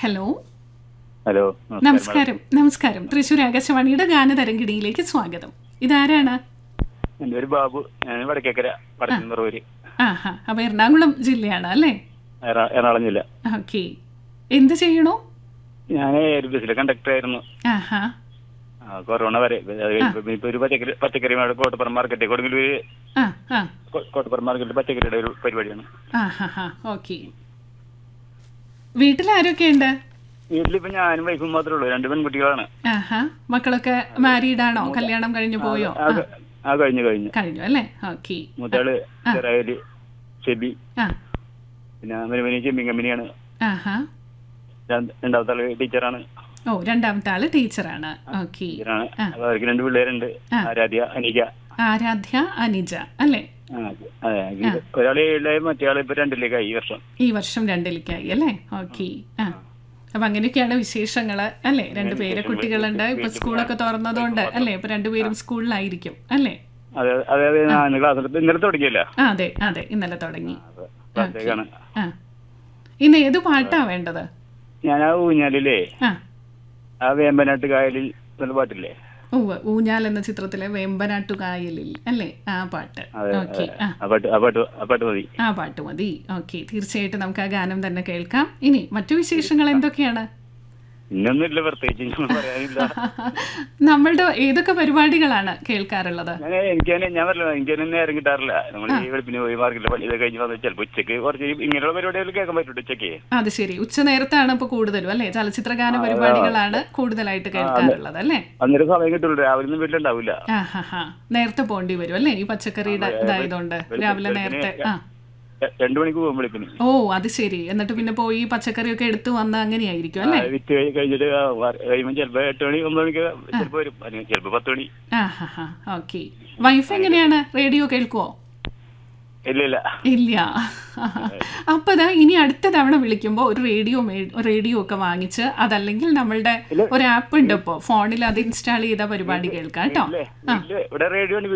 hello hello നമസ്കാരം നമസ്കാരം തൃശ്ശൂർ ആകാശവാണിയുടെ ഗാനതരംഗിണിയിലേക്ക് സ്വാഗതം ഇതാരാണ് എൻ്റെ പേര് ബാബു ഞാൻ വടക്കേക്കര വടക്കുംപുറവൂര് ആഹാ അപ്പൊ എറണാകുളം ജില്ലയാണ് അല്ലേ എറ- എറണാകുളം ജില്ല ഓക്കെ എന്ത് ചെയ്യണോ ഞാൻ ഒരു ബസ്സിലെ കണ്ടക്ടർ ആയിരുന്നു ആഹാ ആ, കൊറോണ വരെ അത് കഴിഞ്ഞപ്പോ ഇപ്പൊ ഒരു പച്ചക്കറി പച്ചക്കറി മാർക്കറ്റ് കോട്ടപ്പുറം മാർക്കറ്റ് കൊടുങ്ങല്ലൂര് ആ ആ കോ- കോട്ടപ്പുറം മാർക്കറ്റിൽ പച്ചക്കറിയുടെ ഒരു പരിപാടിയാണ് ആഹാ ഹാ ഓക്കെ വീട്ടിലാരൊക്കെയുണ്ട് വീട്ടിലിപ്പോ ഞാനും വൈഫും മാത്രമേ ഉള്ളൂ രണ്ട് പെൺകുട്ടികളാണ് ആഹാ മക്കളൊക്കെ മാരീഡ് ആണോ കല്യാണം കഴിഞ്ഞു പോയോ ആ, ആ കഴിഞ്ഞു കഴിഞ്ഞു കഴിഞ്ഞു അല്ലേ ഓക്കെ മൂത്താള് ചെറായല് ഷെബി ആ പിന്നെ മരുമനി ചെമ്പിൻ കമ്പനിയാണ് ആഹാ രണ്ട്- രണ്ടാമത്തെ ആള് ടീച്ചറാണ് ഓ രണ്ടാമത്തെ ആള് ടീച്ചറാണ് ഓക്കെ ടീച്ചറാണ് അപ്പൊ അവർക്ക് രണ്ട് പിള്ളേരുണ്ട് ആരാധ്യ അനിക ആരാധ്യ അനിജ അല്ലേ ആ, അതെ ഒരാൾ ഏഴിലായി മറ്റേ ആള് ഇപ്പൊ രണ്ടിലേക്കായി ഈ വർഷം ഈ വർഷം രണ്ടിലേക്കായി അല്ലേ ഓക്കെ ആ അപ്പൊ അങ്ങനെയൊക്കെയാണ് വിശേഷങ്ങള് അല്ലേ രണ്ടുപേരെ കുട്ടികളുണ്ട് ഇപ്പൊ സ്കൂളൊക്കെ തുറന്നതുകൊണ്ട് അല്ലേ ഇപ്പൊ രണ്ടുപേരും സ്കൂളിലായിരിക്കും അല്ലേ അതെ അതെ അതെ ഞാൻ ക്ലാസ് എടുത്ത് ഇന്നലെ തുടങ്ങിയല്ല ആ അതെ അതെ ഇന്നലെ തുടങ്ങി ക്ലാസ്സിലേക്കാണ് ആ ഇന്ന് ഏത് പാട്ടാ വേണ്ടത് ഞാൻ ആ ഊഞ്ഞാലില്ലേ ആ ആ വേമ്പനാട്ട് കായലിൽ എന്നുള്ള പാട്ടില്ലേ ഉവ്വ് ഊഞ്ഞാൽ എന്ന ചിത്രത്തിലെ വേമ്പനാട്ടുകായലിൽ അല്ലേ ആ പാട്ട് അതെ ഓക്കെ ആ ആ പാട്ട് ആ പാട്ട് ആ പാട്ട് മതി ആ പാട്ട് മതി ഓക്കെ തീർച്ചയായിട്ടും നമുക്ക് ആ ഗാനം തന്നെ കേൾക്കാം ഇനി മറ്റു വിശേഷങ്ങൾ എന്തൊക്കെയാണ് ഇന്നൊന്നുമില്ല പ്രത്യേകിച്ച് ഒന്നും പറയാനില്ല നമ്മളുടെ ഏതൊക്കെ പരിപാടികളാണ് കേൾക്കാറുള്ളത് ഞാൻ എനിക്ക് തന്നെ ഞാൻ പറഞ്ഞില്ല എനിക്ക് തന്നെ നേരം കിട്ടാറില്ല നമ്മൾ ഈ വെളുപ്പിന് പോയി മാർക്കില്ല പണി ഇതൊക്കെ കഴിഞ്ഞ് വന്ന് ചിലപ്പോൾ ഉച്ചക്ക് കുറച്ച് ഈ ഇങ്ങനെയുള്ള പരിപാടികൾ കേൾക്കാൻ പറ്റും ഉച്ചക്ക് അത് ശരി ഉച്ച നേരത്താണ് ഇപ്പൊ കൂടുതലും അല്ലേ ചലച്ചിത്ര ഗാന പരിപാടികളാണ് കൂടുതലായിട്ട് കേൾക്കാറുള്ളത് അല്ലേ അന്നേരം സമയം കിട്ടുള്ളൂ രാവിലെ ഒന്നും വീട്ടിലുണ്ടാവില്ല ആ ഹാ ഹാ നേരത്തെ പോണ്ടി വരും അല്ലേ ഈ പച്ചക്കറിയുടെ ഇതായതുകൊണ്ട് രാവിലെ നേരത്തെ ആ ര- രണ്ടു മണിക്ക് പോകും വെളുപ്പിന് ഓ അത് ശരി എന്നിട്ട് പിന്നെ പോയി പച്ചക്കറിയൊക്കെ എടുത്തു വന്ന് അങ്ങനെയായിരിക്കും അല്ലേ ആ, വിറ്റ് കഴിഞ്ഞ് കഴിഞ്ഞിട്ട് ആ വ- കഴിയുമ്പോൾ ചിലപ്പോൾ എട്ട് മണി ഒമ്പത് മണിക്ക് ചിലപ്പോൾ വരും അല്ലെങ്കിൽ ചിലപ്പോൾ പത്ത് മണി ആ ഹാ ഹാ ഓക്കെ വൈഫ് എങ്ങനെയാണ് റേഡിയോ കേൾക്കുവോ ഇല്ല ഇല്ല ഇല്ല അപ്പൊ ദാ ഇനി അടുത്ത തവണ വിളിക്കുമ്പോൾ ഒരു റേഡിയോ റേഡിയോ ഒക്കെ വാങ്ങിച്ച് അതല്ലെങ്കിൽ നമ്മളുടെ ഒരു ആപ്പ് ഉണ്ട് ഇപ്പോ ഫോണിൽ അത് ഇൻസ്റ്റാൾ ചെയ്ത പരിപാടി കേൾക്കാം കേട്ടോ ഇല്ലേ ഇല്ല ഇവിടെ റേഡിയോ ഉണ്ട്